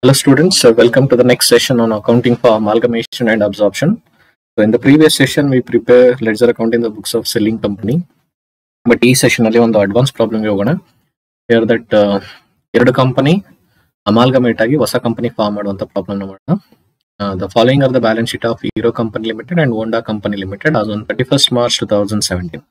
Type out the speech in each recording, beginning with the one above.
Hello students, uh, welcome to the next session on accounting for amalgamation and absorption. So in the previous session we prepare ledger account in the books of selling company. But ಈ session ಅಲ್ಲಿ ಒಂದು advance ಪ್ರಾಬ್ಲಮ್ಗೆ ಹೋಗೋಣ here that ಎರಡು company amalgamate ಆಗಿ ಹೊಸ company form ಮಾಡುವಂತ problem ಮಾಡೋಣ the following are the balance sheet of hero company limited and Honda company limited as on thirty first March two thousand seventeen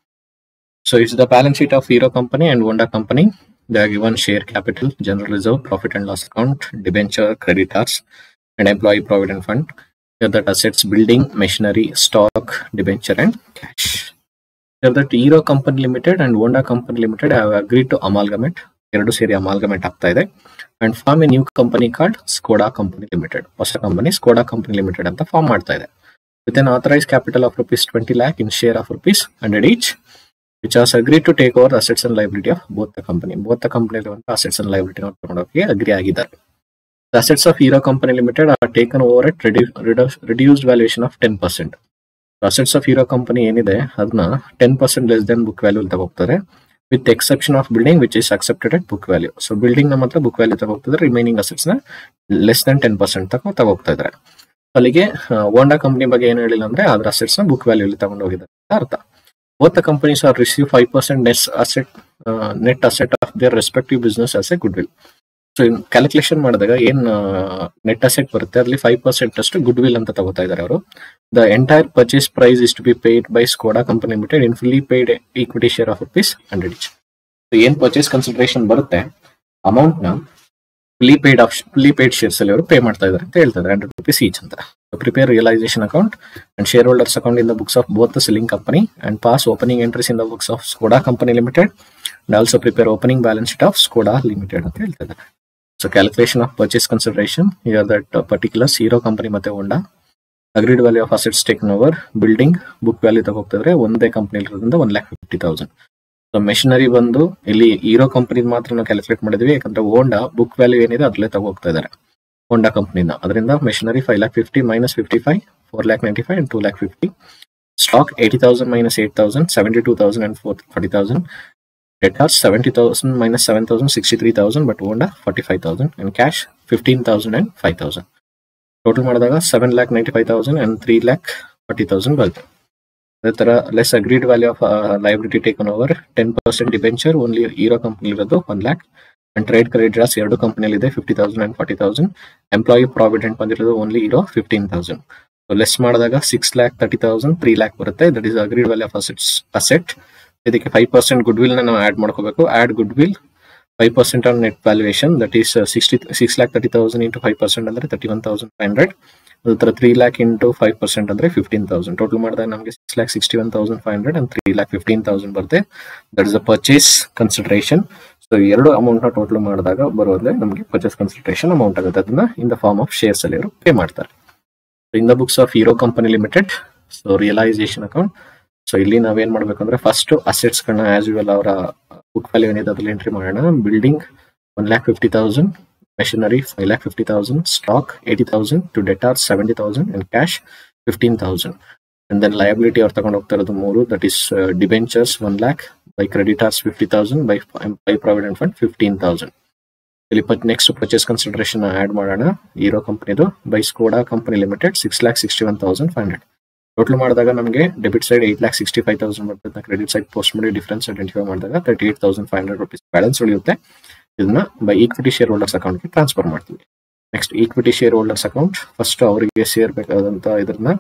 so it's the balance sheet of hero company and Honda company They are given share capital, general reserve, profit and loss account, debenture, creditors, and employee provident fund. Here that assets, building, machinery, stock, debenture, and cash. Here that Hero Company Limited and Honda Company Limited have agreed to amalgamate. ಎರಡು ಸೇರಿ amalgamate ಆಗ್ತಾ ಇದೆ and form a new company called Skoda company limited ಹೊಸ company Skoda company limited ಅಂತ form ಮಾಡ್ತಾ ಇದೆ with an authorise capital of rupees twenty lakh in share of rupees hundred each which has agreed to take over the assets and liability of both the company. Both the company assets and liability ತಗೊಂಡೋಗಿ agree ಆಗಿದ್ದಾರೆ The assets of Hero Company Limited are taken over at redu- redu- reduced valuation of 10%. The assets of Hero Company ಏನಿದೆ ಅದನ್ನ ten percent less than book value ತಗೋಗ್ತಾರೆ with exception of building which is accepted at book value so building ನ ಮಾತ್ರ book value ತಗೋಗ್ತಿದ್ರೆ remaining assets ನ less than ten percent ತಗೋ ತಗೋಗ್ತಾ ಇದ್ದಾರೆ ಅಲ್ಲಿಗೆ ಹೋಂಡಾ ಕಂಪನಿ ಬಗ್ಗೆ ಏನು ಹೇಳಿಲ್ಲ ಅಂದ್ರೆ ಅದ್ರ ಅಸೆಟ್ಸ್ ನ ಬುಕ್ ವ್ಯಾಲ್ಯೂ ತಗೊಂಡು ಹೋಗಿದ್ದಾರೆ ಅಂತ ಅರ್ಥ both the companies are receive 5% net asset uh, net asset of their respective business as a goodwill so in calculation ಮಾಡಿದಾಗ ಏನ್ ನೆಟ್ ಅಸೆಟ್ ಬರುತ್ತೆ ಅಲ್ಲಿ ಫೈವ್ ಪರ್ಸೆಂಟ್ ಅಷ್ಟು ಗುಡ್ ವಿಲ್ ಅಂತ ತಗೋತಾ ಇದ್ದಾರೆ ಅವರು the entire purchase price is to be paid by Skoda company limited in fully paid equity share of rupees hundred each ಏನ್ ಪರ್ಚೇಸ್ ಕನ್ಸಿಡರೇಷನ್ ಬರುತ್ತೆ ಅಮೌಂಟ್ ನ fully paid of fully paid shares ಅಲ್ಲಿ ಅವರು pay ಮಾಡ್ತಾ ಇದ್ದಾರೆ ಅಂತ ಹೇಳ್ತಾರೆ hundred rupees each ಅಂತ prepare realisation account and share holders account in the books of both the selling company and pass opening entries in the books of Skoda company limited and also prepare opening balance sheet of Skoda limited ಅಂತ ಹೇಳ್ತಾರೆ so calculation of purchase consideration year that particular Hero company ಮತ್ತೆ Honda agreed value of assets taken over building book value ತಗೋಗ್ತಿದ್ರೆ ಒಂದೇ company ಇರೋದ್ರಿಂದ one lakh fifty thousand so machinery ಬಂದು ಇಲ್ಲಿ hero company ಮಾತ್ರ ನಾವು ಕ್ಯಾಲ್ಕುಲೇಟ್ ಮಾಡಿದ್ವಿ ಯಾಕಂದ್ರೆ ಹೋಂಡಾ ಬುಕ್ ವ್ಯಾಲ್ಯೂ ಏನಿದೆ ಅದ್ರಲ್ಲೇ ತಗೋಗ್ತಾ ಇದ್ದಾರೆ ಹೋಂಡಾ ಕಂಪನಿನ ಅದರಿಂದ machinery five lakh fifty minus fifty five four lakh ninety five and two lakh fifty stock eighty thousand minus eight thousand seventy two thousand and four forty thousand debtors seventy thousand minus seven thousand sixty three thousand but Honda forty five thousand and cash fifteen thousand and five thousand total ಮಾಡಿದಾಗ seven lakh ninety five thousand and three lakh forty thousand ಬರುತ್ತೆ ಅದೇ ತರ less agreed value of liability taken over ten percent debenture only Hero company ಇರೋದು one lakh and trade creditors ಎರಡು ಕಂಪನಿಯಲ್ಲಿ ಇದೆ fifty thousand and forty thousand employee provident ಬಂದಿರೋದು only Hero fifteen thousand so less ಮಾಡಿದಾಗ six lakh thirty thousand three lakh ಬರುತ್ತೆ that is agreed value of assets asset ಇದಕ್ಕೆ five percent goodwill ನಾವು add ಮಾಡ್ಕೋಬೇಕು add goodwill five percent on net valuation that is sixty six lakh thirty thousand into five percent ಅಂದ್ರೆ thirty one thousand five hundred ಅದ್ರ ತರ three lakh into five percent ಅಂದ್ರೆ fifteen thousand total ಮಾಡಿದಾಗ ನಮಗೆ six lakh sixty one thousand five hundred and three lakh fifteen thousand ಬರುತ್ತೆ that is a purchase consideration so ಎರಡು amount ನ total ಮಾಡಿದಾಗ ಬರೋದ್ರೆ ನಮಗೆ ಪರ್ಚೇಸ್ ಕನ್ಸಿಡರೇಷನ್ ಅಮೌಂಟ್ ಆಗುತ್ತೆ ಅದನ್ನ in the form of shares ಅಲ್ಲಿ ಅವರು ಪೇ ಮಾಡ್ತಾರೆ in the books of hero company limited so realisation account so ಇಲ್ಲಿ ನಾವೇನ್ ಮಾಡ್ಬೇಕಂದ್ರೆ ಫಸ್ಟ್ ಅಸೆಟ್ಸ್ ಗಳನ್ನ ಆಸ್ ಯುವಲ್ ಅವರ ಬುಕ್ ವ್ಯಾಲ್ಯೂ ಏನಿದೆ ಅದ್ರಲ್ಲಿ ಎಂಟ್ರಿ ಮಾಡೋಣ building one lakh fifty thousand machinery 5 lakh 50,000, stock 80,000, to debtors 70,000, and cash 15,000. And then liability ಅವ್ರು ತಗೊಂಡು ಹೋಗ್ತಾ ಇರೋದು ಮೂರು that is debentures one lakh by creditors fifty thousand by by provident fund fifteen thousand ಇಲ್ಲಿ next purchase consideration add ಮಾಡೋಣ ಹೀರೋ ಕಂಪನಿದು by Skoda company limited six lakh sixty one thousand five hundred total ಮಾಡಿದಾಗ ನಮಗೆ debit side eight lakh sixty five thousand ಬರ್ತದೆ credit side post ಮಾಡಿ difference identify ಮಾಡಿದಾಗ thirty eight thousand five hundred rupees balance ಉಳಿಯುತ್ತೆ ಇದನ್ನ by equity share holders ಅಕೌಂಟ್ಗೆ transfer ಮಾಡ್ತೀವಿ next equity share holders account first ಅವರಿಗೆ ಸೇರ್ಬೇಕಾದಂತ ಇದನ್ನ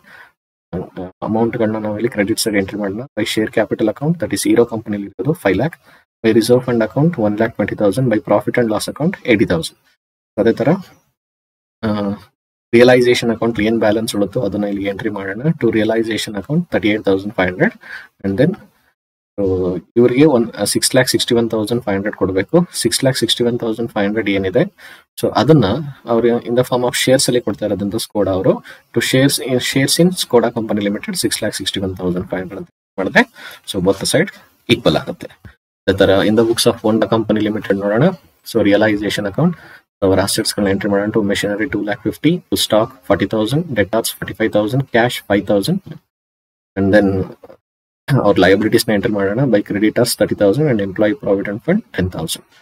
ಅಮೌಂಟ್ ಗಳನ್ನ ನಾವು ಇಲ್ಲಿ ಕ್ರೆಡಿಟ್ ಸೈಡ್ ಎಂಟ್ರಿ ಮಾಡೋಣ by share capital account that is Hero company ಇರೋದು five lakh by reserve fund account one lakh twenty thousand by profit and loss account eighty thousand ಅದೇ ತರ ರಿಯಲೈಸೇಷನ್ ಅಕೌಂಟ್ ಏನ್ ಬ್ಯಾಲೆನ್ಸ್ ಉಳುತ್ತೋ ಅದನ್ನ ಇಲ್ಲಿ ಎಂಟ್ರಿ ಮಾಡೋಣ to realisation account thirty eight thousand five hundred and then ಇವರಿಗೆ one six lakh sixty one thousand five hundred ಕೊಡಬೇಕು six lakh sixty one thousand five hundred ಏನಿದೆ ಸೊ ಅದನ್ನ ಅವರು in the form of shares ಅಲ್ಲಿ ಕೊಡ್ತಾ ಇರೋದಂತ ಸ್ಕೋಡಾ ಅವರು to shares shares in Skoda company limited six lakh sixty one thousand five hundred ಅಂತ ಮಾಡಿದ್ರೆ ಸೊ ಬೋತ್ ಸೈಡ್ ಈಕ್ವಲ್ ಆಗುತ್ತೆ ಅದೇ ತರ in the books of Honda company limited ನೋಡೋಣ ಸೊ ರಿಯಲೈಸೇಷನ್ ಅಕೌಂಟ್ ಅವರ ಅಸೆಟ್ಸ್ ಗಳನ್ನ ಎಂಟ್ರಿ ಮಾಡೋಣ to machinery two lakh fifty to stock forty thousand debtors forty five thousand cash five thousand and then ಅವ್ರ liabilities ನ enter ಮಾಡೋಣ by creditors thirty thousand and employee provident fund ten thousand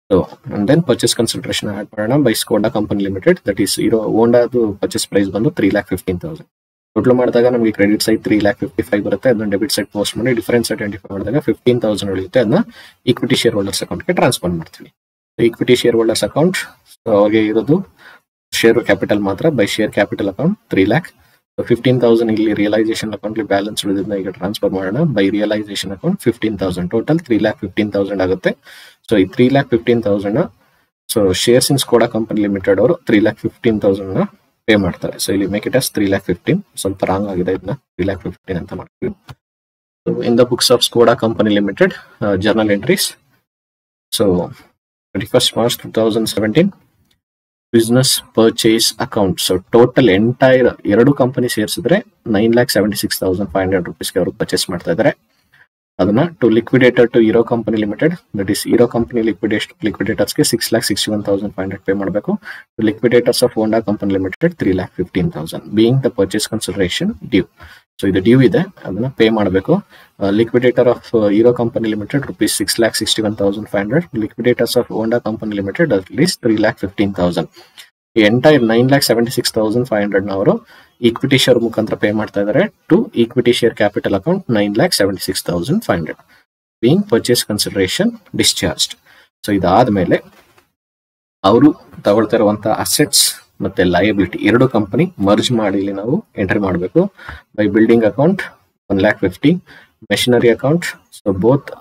so and then purchase consideration add ಮಾಡೋಣ by Skoda company limited that is Hero ಓಂಡಾದು purchase price ಬಂದು three lakh fifteen thousand total ಮಾಡಿದಾಗ ನಮಗೆ credit side three lakh fifty five ಬರುತ್ತೆ ಅದನ್ನ debit side post ಮಾಡಿ difference identify ಮಾಡಿದಾಗ fifteen thousand ಉಳಿಯುತ್ತೆ ಅದನ್ನ ಈಕ್ವಿಟಿ ಶೇರ್ ಹೋಲ್ಡರ್ಸ್ ಅಕೌಂಟ್ಗೆ ಟ್ರಾನ್ಸ್ಫರ್ ಮಾಡ್ತೀವಿ ಈಕ್ವಿಟಿ ಶೇರ್ ಹೋಲ್ಡರ್ಸ್ ಅಕೌಂಟ್ ಅವ್ರಿಗೆ ಇರೋದು ಶೇರ್ ಕ್ಯಾಪಿಟಲ್ ಮಾತ್ರ by share capital account three lakh fifteen thousand ಇಲ್ಲಿ ರಿಯಲೈಸೇಷನ್ ಅಕೌಂಟ್ ಬ್ಯಾಲೆನ್ಸ್ ಉಳಿದಿದ್ದ ಈಗ ಟ್ರಾನ್ಸ್ಫರ್ ಮಾಡೋಣ by realisation account fifteen thousand total three lakh fifteen thousand ಆಗುತ್ತೆ ಸೊ ಈ three lakh fifteen thousand so shares in Skoda company limited ಅವರು three lakh fifteen thousand ನ pay ಮಾಡ್ತಾರೆ so ಇಲ್ಲಿ make it us three lakh fifteen ಸ್ವಲ್ಪ ರಾಂಗ್ ಆಗಿದೆ ಇದನ್ನ ತ್ರೀ ಲ್ಯಾಕ್ ಫಿಫ್ಟೀನ್ ಅಂತ ಮಾಡ್ತೀವಿ in the books of Skoda company limited journal entries so twenty first March two thousand seventeen business purchase account so total entire ಎರಡು company ಸೇರಿಸಿದ್ರೆ nine lakh seventy six thousand five hundred ರುಪೀಸ್ಗೆ ಅವರು purchase ಮಾಡ್ತಾ ಇದ್ದಾರೆ ಅದನ್ನ to liquidator to Hero company limited that is Hero company liquidate ಲಿಕ್ವಿಡೇಟರ್ಸ್ಗೆ six lakh sixty one thousand five hundred pay ಮಾಡಬೇಕು to liquidators of Honda company limited three lakh fifteen thousand being the purchase consideration due so ಇದು due ಇದೆ ಅದನ್ನ pay ಮಾಡಬೇಕು liquidator of Hero company limited rupees six lakh sixty one thousand five hundred liquidators of Honda company limited at least three lakh fifteen thousand entire nine lakh seventy six thousand five hundred ಅವರು equity share ಮುಖಾಂತರ pay ಮಾಡ್ತಾ ಇದ್ದಾರೆ to equity share capital account nine lakh seventy six thousand five hundred being purchase consideration discharge so ಇದಾದ್ಮೇಲೆ ಅವರು ತಗೊಳ್ತಾ ಇರುವಂತ assets ಮತ್ತೆ liability ಎರಡು ಕಂಪನಿ ಮರ್ಜ್ ಮಾಡಿ ಇಲ್ಲಿ ನಾವು ಎಂಟ್ರಿ ಮಾಡಬೇಕು by building account one lakh fifty machinery account so both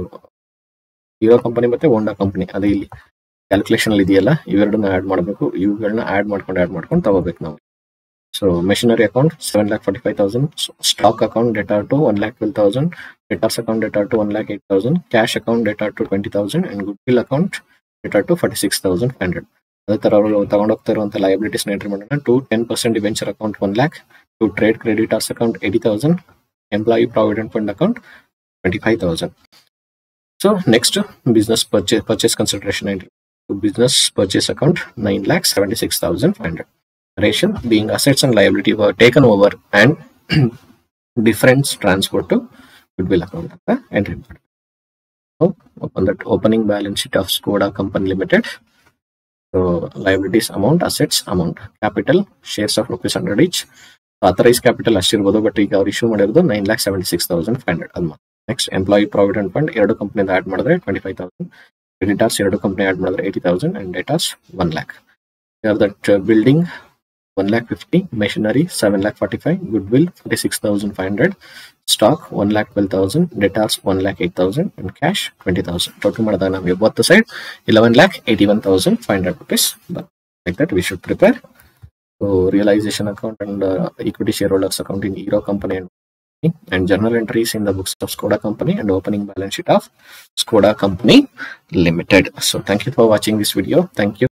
Hero company ಮತ್ತೆ ಹೋಂಡಾ ಕಂಪನಿ ಅದೇ ಇಲ್ಲಿ ಕ್ಯಾಲ್ಕುಲೇಷನ್ ಅಲ್ಲಿ ಇದೆಯಲ್ಲ ಇವೆರಡನ್ನ ಆಡ್ ಮಾಡಬೇಕು ಇವುಗಳನ್ನ ಆಡ್ ಮಾಡ್ಕೊಂಡು ಆಡ್ ಮಾಡ್ಕೊಂಡು ತಗೋಬೇಕು ನಾವು so machinery account seven lakh forty five thousand stock account debtor to one lakh twelve thousand debtors account debtor to one lakh eight thousand cash account debtor to twenty thousand and goodwill account debtor to forty six thousand five hundred ಅದೇ ತರ ಅವರು ತಗೊಂಡೋಗ್ತಾ ಇರುವಂತ liabilities entry ಮಾಡೋಣ to ten percent debenture account one lakh to trade creditors account eighty thousand employee provident fund account twenty five thousand so next business purchase purchase consideration entry business purchase account 9 lakh 76,500. Ration being assets and liability were taken over and difference transferred to goodwill account ಅಂತ entry ಮಾಡಿ So open that opening balance sheet of Skoda Company Limited. So liabilities amount, assets amount, capital, shares of rupees 100 each. Authorized capital ಅಷ್ಟಿರ್ಬೋದು but ಈಗ ಅವ್ರು issue ಮಾಡಿರೋದು nine lakh seventy six thousand five hundred ಅದು next employee provident fund ಎರಡು ಕಂಪನಿಯಿಂದ add ಮಾಡಿದ್ರೆ twenty five thousand creditors ಎರಡು company add ಮಾಡಿದ್ರೆ eighty thousand and debtors one lakh that building one lakh fifty machinery seven lakh forty five goodwill forty six thousand five hundred stock one lakh twelve thousand debtors one lakh eight thousand and cash twenty thousand total ಮಾಡಿದಾಗ ನಮಗೆ ಒತ್ತು side eleven lakh eighty one thousand five hundred rupees like that we should prepare so realisation account and equity share holders account in Hero company and journal entries in the books of Skoda company and opening balance sheet of Skoda company limited. So thank you for watching this video. Thank you.